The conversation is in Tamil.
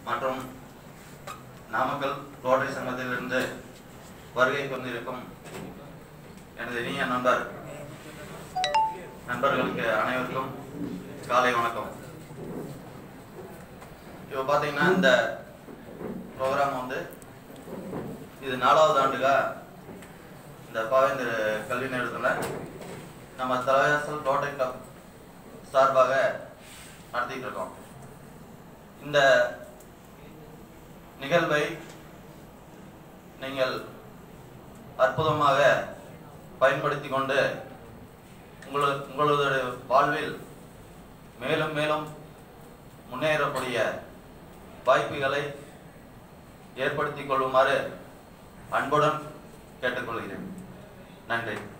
மற்றும் நாமக்கல் ரோட்டரி சங்கத்திலிருந்து வருகை கொண்டிருக்கும் எனது இனிய நண்பர் நண்பர்களுக்கு அனைவருக்கும் காலை வணக்கம் இப்போ பார்த்தீங்கன்னா இந்த ப்ரோக்ராம் வந்து இது நாலாவது ஆண்டுகா இந்த பாவேந்தர் கல்வி நிறுவனத்தில் நம்ம தலைவாசல் ரோட்டரி கிளப் சார்பாக நடத்திட்டு இருக்கோம் இந்த நிகழ்வை நீங்கள் அற்புதமாக பயன்படுத்தி கொண்டு உங்களு உங்களுடைய வாழ்வில் மேலும் மேலும் முன்னேறக்கூடிய வாய்ப்புகளை ஏற்படுத்திக் கொள்ளுமாறு அன்புடன் கேட்டுக்கொள்கிறேன் நன்றி